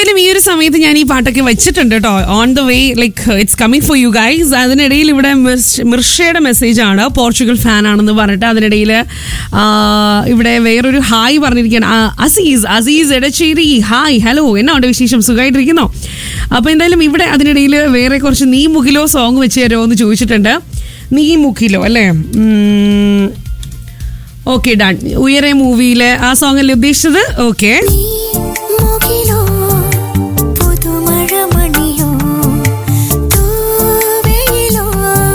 എന്തായാലും ഈ ഒരു സമയത്ത് ഞാൻ ഈ പാട്ടൊക്കെ വെച്ചിട്ടുണ്ട് കേട്ടോ on the way like it's coming for you guys അതിനിടയിൽ ഇവിടെ മിർഷ- മിർഷയുടെ മെസ്സേജ് ആണ് പോർച്ചുഗൽ ഫാൻ ആണെന്ന് പറഞ്ഞിട്ട് അതിനിടയിൽ ഇവിടെ വേറൊരു ഹായ് പറഞ്ഞിരിക്കുകയാണ് ആ, അസീസ് അസീസ് എടച്ചേരി ഹായ് ഹലോ എന്നാ ഉണ്ട് വിശേഷം സുഖമായിട്ടിരിക്കുന്നോ അപ്പോൾ എന്തായാലും ഇവിടെ അതിനിടയിൽ വേറെ കുറച്ച് നീ മുഖിലോ സോങ് വെച്ച് തരുമോ എന്ന് ചോദിച്ചിട്ടുണ്ട് നീ മുഖിലോ അല്ലേ ഓക്കെ ഡൺ ഉയരെ മൂവിയിലെ ആ സോങ് അല്ലേ ഉദ്ദേശിച്ചത് ഓക്കെ നീ മുകിലോ പുതുമഴമണിയോ തൂവെയിലോ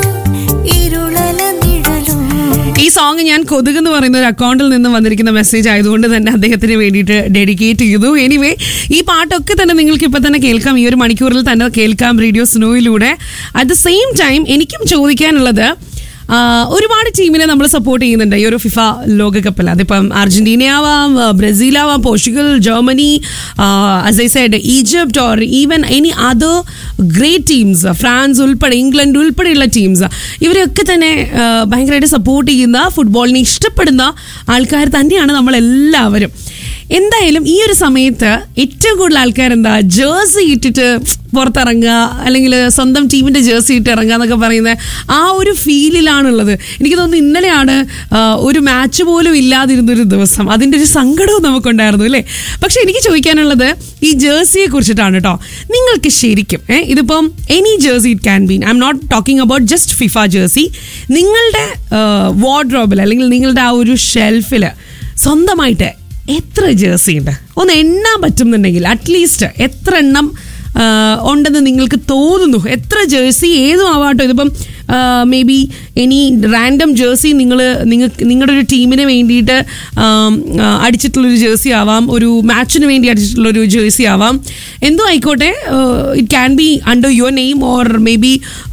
ഇരുളല നിഴലോ ഈ സോങ് ഞാൻ കൊതുക് എന്ന് പറയുന്ന ഒരു അക്കൗണ്ടിൽ നിന്ന് വന്നിരിക്കുന്ന മെസ്സേജ് ആയതുകൊണ്ട് തന്നെ അദ്ദേഹത്തിന് വേണ്ടിയിട്ട് ഡെഡിക്കേറ്റ് ചെയ്തു എനിവേ ഈ പാട്ടൊക്കെ തന്നെ നിങ്ങൾക്ക് ഇപ്പം തന്നെ കേൾക്കാം ഈ ഒരു മണിക്കൂറിൽ തന്നെ കേൾക്കാം റേഡിയോ സ്നോയിലൂടെ അറ്റ് ദ സെയിം ടൈം എനിക്കും ചോദിക്കാനുള്ളത് ആ, ഒരുപാട് ടീമിനെ നമ്മൾ സപ്പോർട്ട് ചെയ്യുന്നുണ്ട് ഈ ഒരു ഫിഫ ലോകകപ്പിൽ അതിപ്പം അർജന്റീന ആവാം ബ്രസീൽ ആവാം Portugal Germany as I said Egypt or even any other great teams France ഉൾപ്പെടെ ഇംഗ്ലണ്ട് ഉൾപ്പെടെയുള്ള ടീംസ് ഇവരെയൊക്കെ തന്നെ ആ, ഭയങ്കരമായിട്ട് സപ്പോർട്ട് ചെയ്യുന്ന ഫുട്ബോളിനെ ഇഷ്ടപ്പെടുന്ന ആൾക്കാർ തന്നെയാണ് നമ്മളെല്ലാവരും എന്തായാലും ഈ ഒരു സമയത്ത് ഏറ്റവും കൂടുതൽ ആൾക്കാർ എന്താ ജേഴ്സി ഇട്ടിട്ട് പുറത്തിറങ്ങുക അല്ലെങ്കിൽ സ്വന്തം ടീമിന്റെ ജേഴ്സി ഇട്ട് ഇറങ്ങുക എന്നൊക്കെ പറയുന്ന ആ ഒരു ഫീലിലാണുള്ളത് എനിക്ക് തോന്നുന്നു ഇന്നലെയാണ് ആ, ഒരു മാച്ച് പോലും ഇല്ലാതിരുന്നൊരു ദിവസം അതിൻ്റെ ഒരു സങ്കടവും നമുക്കുണ്ടായിരുന്നു അല്ലേ പക്ഷെ എനിക്ക് ചോദിക്കാനുള്ളത് ഈ ജേഴ്സിയെ കുറിച്ചിട്ടാണ് കേട്ടോ നിങ്ങൾക്ക് ശരിക്കും ഏ, ഇതിപ്പം any jersey it can been I'm not talking about just FIFA jersey നിങ്ങളുടെ വാർഡ്രോബിൽ അല്ലെങ്കിൽ നിങ്ങളുടെ ആ ഒരു ഷെൽഫിൽ സ്വന്തമായിട്ട് എത്ര ജേഴ്സി ഉണ്ട് ഒന്ന് എണ്ണാൻ പറ്റുന്നുണ്ടെങ്കിൽ അറ്റ്ലീസ്റ്റ് എത്ര എണ്ണം ആ, ഉണ്ടെന്ന് നിങ്ങൾക്ക് തോന്നുന്നു എത്ര ജേഴ്സി ഏതും ആവാട്ടോ ഇതിപ്പം maybe any random jersey നിങ്ങൾ നിങ്ങൾക്ക് നിങ്ങളുടെ ഒരു ടീമിന് വേണ്ടിയിട്ട് ആം, ആ, അടിച്ചിട്ടുള്ളൊരു ജേഴ്സി ആവാം ഒരു മാച്ചിന് വേണ്ടി അടിച്ചിട്ടുള്ളൊരു ജേഴ്സി ആവാം എന്തോ ആയിക്കോട്ടെ it can be under your name or maybe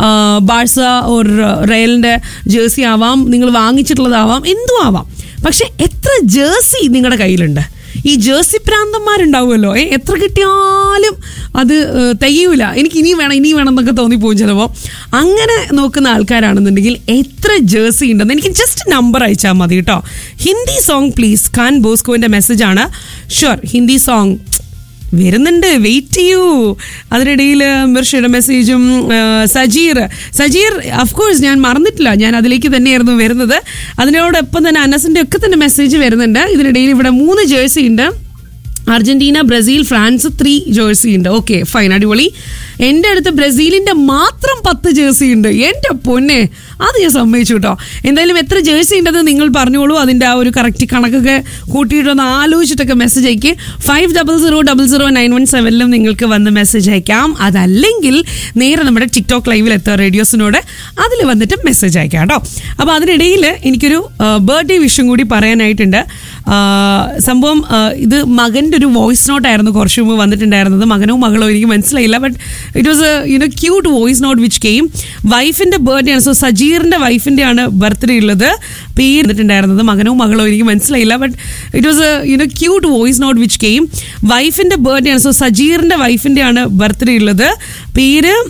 Barca or റയലിൻ്റെ ജേഴ്സി ആവാം നിങ്ങൾ വാങ്ങിച്ചിട്ടുള്ളതാവാം എന്തോ ആവാം പക്ഷെ എത്ര ജേഴ്സി നിങ്ങളുടെ കയ്യിലുണ്ട് ഈ ജേഴ്സി പ്രാന്തന്മാരുണ്ടാവുമല്ലോ ഏ എത്ര കിട്ടിയാലും അത് ഏഹ്, തികയൂല എനിക്ക് ഇനി വേണം ഇനി വേണം എന്നൊക്കെ തോന്നിപ്പോവും ചിലപ്പോൾ അങ്ങനെ നോക്കുന്ന ആൾക്കാരാണെന്നുണ്ടെങ്കിൽ എത്ര ജേഴ്സി ഉണ്ടെന്ന് എനിക്ക് ജസ്റ്റ് നമ്പർ അയച്ചാൽ മതി കേട്ടോ ഹിന്ദി സോങ് പ്ലീസ് ഖാൻ ബോസ്കോന്റെ മെസ്സേജാണ് ഷുവർ ഹിന്ദി സോങ് വരുന്നുണ്ട് വെയിറ്റ് ചെയ്യൂ അതിനിടയിൽ മിർഷയുടെ മെസ്സേജും ആ, സജീർ സജീർ അഫ്കോഴ്സ് ഞാൻ മറന്നിട്ടില്ല ഞാൻ അതിലേക്ക് തന്നെയായിരുന്നു വരുന്നത് അതിനോടൊപ്പം തന്നെ അനസിന്റെ ഒക്കെ തന്നെ മെസ്സേജ് വരുന്നുണ്ട് ഇതിനിടയിൽ ഇവിടെ മൂന്ന് ജേഴ്സി ഉണ്ട് Argentina Brazil France three jersey ഉണ്ട് ഓക്കെ ഫൈൻ അടിപൊളി എൻ്റെ അടുത്ത് ബ്രസീലിന്റെ മാത്രം പത്ത് ജേഴ്സി ഉണ്ട് എൻ്റെ പൊന്നെ അത് ഞാൻ സമ്മതിച്ചു കേട്ടോ എന്തായാലും എത്ര ജേഴ്സി ഉണ്ടെന്ന് നിങ്ങൾ പറഞ്ഞോളൂ അതിൻ്റെ ആ ഒരു കറക്റ്റ് കണക്കൊക്കെ കൂട്ടിയിട്ടൊന്ന് ആലോചിച്ചിട്ടൊക്കെ മെസ്സേജ് അയക്ക് five double zero double zero nine one സെവനിലും നിങ്ങൾക്ക് വന്ന് മെസ്സേജ് അയക്കാം അതല്ലെങ്കിൽ നേരെ നമ്മുടെ ടിക്ടോക്ക് ലൈവിൽ എത്തുക റേഡിയോസിനോട് അതിൽ വന്നിട്ട് മെസ്സേജ് അയക്കാം കേട്ടോ അപ്പോൾ അതിനിടയിൽ എനിക്കൊരു ബർത്ത്ഡേ വിഷും കൂടി പറയാനായിട്ടുണ്ട് ആ, സംഭവം ആ, ഇത് മകൻ്റെ ഒരു വോയിസ് നോട്ടായിരുന്നു കുറച്ച് മുമ്പ് വന്നിട്ടുണ്ടായിരുന്നത് മകനോ മകളോ എനിക്ക് മനസ്സിലായില്ല but it was you know cute voice note which കെയും വൈഫിൻ്റെ ബർത്ത്ഡേ ആണ് സോ സജീറിൻ്റെ വൈഫിൻ്റെ ആണ് ബർത്ത്ഡേ ഉള്ളത് പേര് വന്നിട്ടുണ്ടായിരുന്നത് മകനോ മകളോ എനിക്ക് മനസ്സിലായില്ല but it was you know cute voice note which കെയും വൈഫിൻ്റെ ബർത്ത്ഡേ ആണ് സോ സജീറിൻ്റെ വൈഫിൻ്റെ ആണ് ബർത്ത്ഡേ ഉള്ളത് പേര്